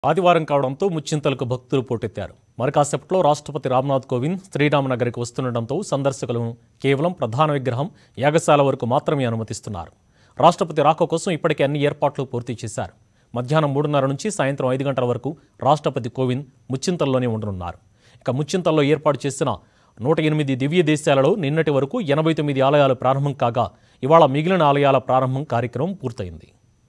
ఆదివారం కావడంతో ముచ్చింతలకు భక్తులు పోటెత్తారు మరి కాసేపట్లో రాష్ట్రపతి రామ్నాథ్ కోవింద్ శ్రీరామనగర్కి వస్తుండటంతో సందర్శకులను కేవలం ప్రధాన విగ్రహం యాగశాల వరకు మాత్రమే అనుమతిస్తున్నారు రాష్ట్రపతి రాక కోసం ఇప్పటికే అన్ని ఏర్పాట్లు పూర్తి చేశారు మధ్యాహ్నం మూడున్నర నుంచి సాయంత్రం ఐదు గంటల వరకు రాష్ట్రపతి కోవింద్ ముచ్చింతల్లోనే ఉండనున్నారు ఇక ముచ్చింతల్లో ఏర్పాటు చేసిన నూట ఎనిమిది దివ్య దేశాలలో నిన్నటి వరకు ఎనభై తొమ్మిది ఆలయాలు ప్రారంభం కాగా ఇవాళ మిగిలిన ఆలయాల ప్రారంభం కార్యక్రమం పూర్తయింది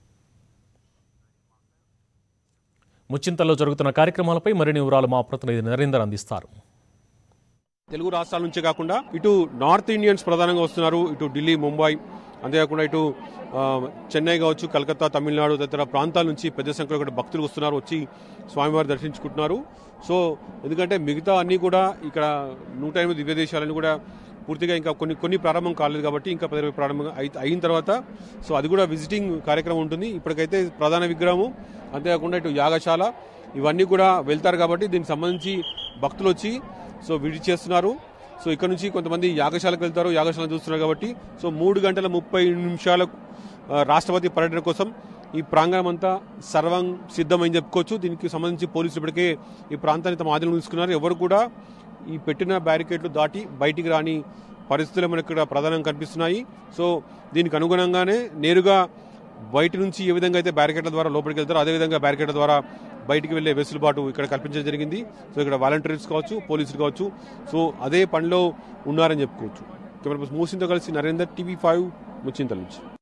ముచ్చింతల్లో జరుగుతున్న కార్యక్రమాలపై మరిన్ని వివరాలు మా ప్రతినిధి నరేందర్ అందిస్తారు తెలుగు రాష్ట్రాల నుంచే కాకుండా ఇటు నార్త్ ఇండియన్స్ ప్రధానంగా వస్తున్నారు ఇటు ఢిల్లీ ముంబై అంతేకాకుండా ఇటు ఆ, చెన్నై కావచ్చు కలకత్తా తమిళనాడు తదితర ప్రాంతాల నుంచి పెద్ద సంఖ్యలో కూడా భక్తులు వస్తున్నారు వచ్చి స్వామివారి దర్శించుకుంటున్నారు సో ఎందుకంటే మిగతా అన్ని కూడా ఇక్కడ నూట ఎనిమిది దివ్య దేశాలను కూడా పూర్తిగా ఇంకా కొన్ని కొన్ని ప్రారంభం కాలేదు కాబట్టి ఇంకా పది ఇరవై ప్రారంభం అయి- అయిన తర్వాత సో అది కూడా విజిటింగ్ కార్యక్రమం ఉంటుంది ఇప్పటికైతే ప్రధాన విగ్రహము అంతేకాకుండా ఇటు యాగశాల ఇవన్నీ కూడా వెళ్తారు కాబట్టి దీనికి సంబంధించి భక్తులు వచ్చి సో విజిట్ చేస్తున్నారు సో ఇక్కడ నుంచి కొంతమంది యాగశాలకు వెళ్తారు యాగశాల చూస్తున్నారు కాబట్టి సో మూడు గంటల ముప్పై నిమిషాలకు ఆ, రాష్ట్రపతి పర్యటన కోసం ఈ ప్రాంగణం అంతా సర్వం సిద్ధమని చెప్పుకోవచ్చు దీనికి సంబంధించి పోలీసులు ఇప్పటికే ఈ ప్రాంతాన్ని తమ ఆధీనంలో తీసుకున్నారు ఎవరు కూడా ఈ పెట్టిన బ్యారికేడ్లు దాటి బయటికి రాని పరిస్థితులు మనకి ఇక్కడ ప్రధానంగా కనిపిస్తున్నాయి సో దీనికి అనుగుణంగానే నేరుగా బయట నుంచి ఏ విధంగా అయితే బ్యారికేడ్ల ద్వారా లోపలికి వెళ్తారో అదేవిధంగా బ్యారికేడ్ల ద్వారా బయటికి వెళ్లే వెసులుబాటు ఇక్కడ కల్పించడం జరిగింది సో ఇక్కడ వాలంటీర్స్ కావచ్చు పోలీసులు కావచ్చు సో అదే పనిలో ఉన్నారని చెప్పుకోవచ్చు కెమెరా పర్సన్ మూసింతో కలిసి నరేందర్ టీవీ ఫైవ్ ముచ్చింతల నుంచి